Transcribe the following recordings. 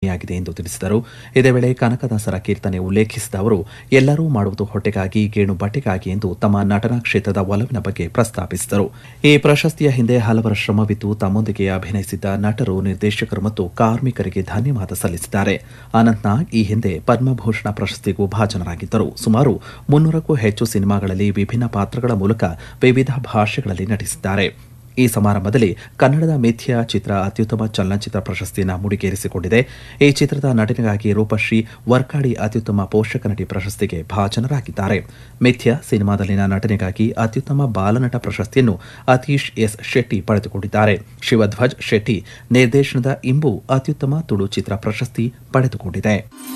ಧ್ವನಿಯಾಗಿದೆ ಎಂದು ತಿಳಿಸಿದರು ಇದೇ ವೇಳೆ ಕನಕದಾಸರ ಕೀರ್ತನೆ ಉಲ್ಲೇಖಿಸಿದ ಅವರು ಎಲ್ಲರೂ ಮಾಡುವುದು ಹೊಟ್ಟೆಗಾಗಿ ಗೇಣು ಬಟ್ಟೆಗಾಗಿ ಎಂದು ತಮ್ಮ ನಟನಾ ಕ್ಷೇತ್ರದ ಒಲವಿನ ಬಗ್ಗೆ ಪ್ರಸ್ತಾಪಿಸಿದರು ಈ ಪ್ರಶಸ್ತಿಯ ಹಿಂದೆ ಹಲವರ ಶ್ರಮವಿದ್ದು ತಮ್ಮೊಂದಿಗೆ ಅಭಿನಯಿಸಿದ್ದ ನಟರು ನಿರ್ದೇಶಕರು ಮತ್ತು ಕಾರ್ಮಿಕರಿಗೆ ಧನ್ಯವಾದ ಸಲ್ಲಿಸಿದ್ದಾರೆ ಅನಂತ್ನಾಗ್ ಈ ಹಿಂದೆ ಪದ್ಮಭೂಷಣ ಪ್ರಶಸ್ತಿಗೂ ಭಾಜನರಾಗಿದ್ದರು ಸುಮಾರು ಮುನ್ನೂರಕ್ಕೂ ಹೆಚ್ಚು ಸಿನಿಮಾಗಳಲ್ಲಿ ವಿಭಿನ್ನ ಪಾತ್ರಗಳ ಮೂಲಕ ವಿವಿಧ ಭಾಷೆಗಳಲ್ಲಿ ನಟಿಸಿದ್ದಾರೆ ಈ ಸಮಾರಂಭದಲ್ಲಿ ಕನ್ನಡದ ಮಿಥ್ಯ ಚಿತ್ರ ಅತ್ಯುತ್ತಮ ಚಲನಚಿತ್ರ ಪ್ರಶಸ್ತಿಯನ್ನು ಮುಡಿಗೇರಿಸಿಕೊಂಡಿದೆ ಈ ಚಿತ್ರದ ನಟನೆಗಾಗಿ ರೂಪಶ್ರೀ ವರ್ಕಾಡಿ ಅತ್ಯುತ್ತಮ ಪೋಷಕ ನಟಿ ಪ್ರಶಸ್ತಿಗೆ ಭಾಜನರಾಗಿದ್ದಾರೆ ಮಿಥ್ಯ ಸಿನಿಮಾದಲ್ಲಿನ ನಟನೆಗಾಗಿ ಅತ್ಯುತ್ತಮ ಬಾಲನಟ ಪ್ರಶಸ್ತಿಯನ್ನು ಅತೀಶ್ ಎಸ್ ಶೆಟ್ಟಿ ಪಡೆದುಕೊಂಡಿದ್ದಾರೆ ಶಿವಧ್ವಜ್ ಶೆಟ್ಟಿ ನಿರ್ದೇಶನದ ಇಂಬು ಅತ್ಯುತ್ತಮ ತುಳು ಚಿತ್ರ ಪ್ರಶಸ್ತಿ ಪಡೆದುಕೊಂಡಿದೆ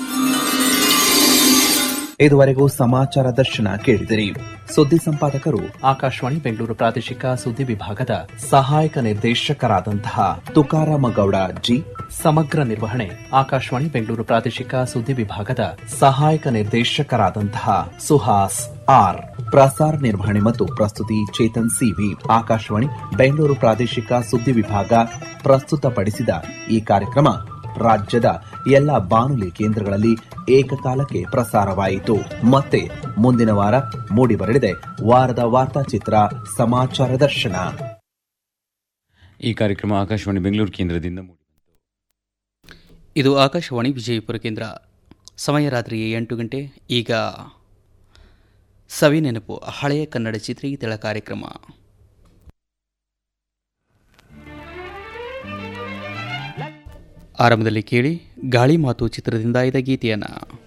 ಇದುವರೆಗೂ ಸಮಾಚಾರ ದರ್ಶನ ಕೇಳಿದಿರಿ ಸುದ್ದಿ ಸಂಪಾದಕರು ಆಕಾಶವಾಣಿ ಬೆಂಗಳೂರು ಪ್ರಾದೇಶಿಕ ಸುದ್ದಿ ವಿಭಾಗದ ಸಹಾಯಕ ನಿರ್ದೇಶಕರಾದಂತಹ ತುಕಾರಾಮ ಗೌಡ ಜಿ ಸಮಗ್ರ ನಿರ್ವಹಣೆ ಆಕಾಶವಾಣಿ ಬೆಂಗಳೂರು ಪ್ರಾದೇಶಿಕ ಸುದ್ದಿ ವಿಭಾಗದ ಸಹಾಯಕ ನಿರ್ದೇಶಕರಾದಂತಹ ಸುಹಾಸ್ ಆರ್ ಪ್ರಸಾರ ನಿರ್ವಹಣೆ ಮತ್ತು ಪ್ರಸ್ತುತಿ ಚೇತನ್ ಸಿವಿ ಆಕಾಶವಾಣಿ ಬೆಂಗಳೂರು ಪ್ರಾದೇಶಿಕ ಸುದ್ದಿ ವಿಭಾಗ ಪ್ರಸ್ತುತಪಡಿಸಿದ ಈ ಕಾರ್ಯಕ್ರಮ ರಾಜ್ಯದ ಎಲ್ಲ ಬಾನುಲಿ ಕೇಂದ್ರಗಳಲ್ಲಿ ಏಕಕಾಲಕ್ಕೆ ಪ್ರಸಾರವಾಯಿತು ಮತ್ತೆ ಮುಂದಿನ ವಾರ ಮೂಡಿಬರಲಿದೆ ವಾರದ ವಾರ್ತಾಚಿತ್ರ ಸಮಾಚಾರ ದರ್ಶನ ಈ ಕಾರ್ಯಕ್ರಮ ಆಕಾಶವಾಣಿ ಬೆಂಗಳೂರು ಕೇಂದ್ರದಿಂದ ಮೂಡಿಬಂತು ಇದು ಆಕಾಶವಾಣಿ ವಿಜಯಪುರ ಕೇಂದ್ರ ಸಮಯ ರಾತ್ರಿ ಎಂಟು ಗಂಟೆ ಈಗ ಸವಿ ನೆನಪು ಹಳೆಯ ಕನ್ನಡ ಚಿತ್ರಗೀತೆಗಳ ಕಾರ್ಯಕ್ರಮ ಆರಂಭದಲ್ಲಿ ಕೇಳಿ ಗಾಳಿ ಮಾತು ಚಿತ್ರದಿಂದ ಆಯ್ದ ಗೀತೆಯನ್ನು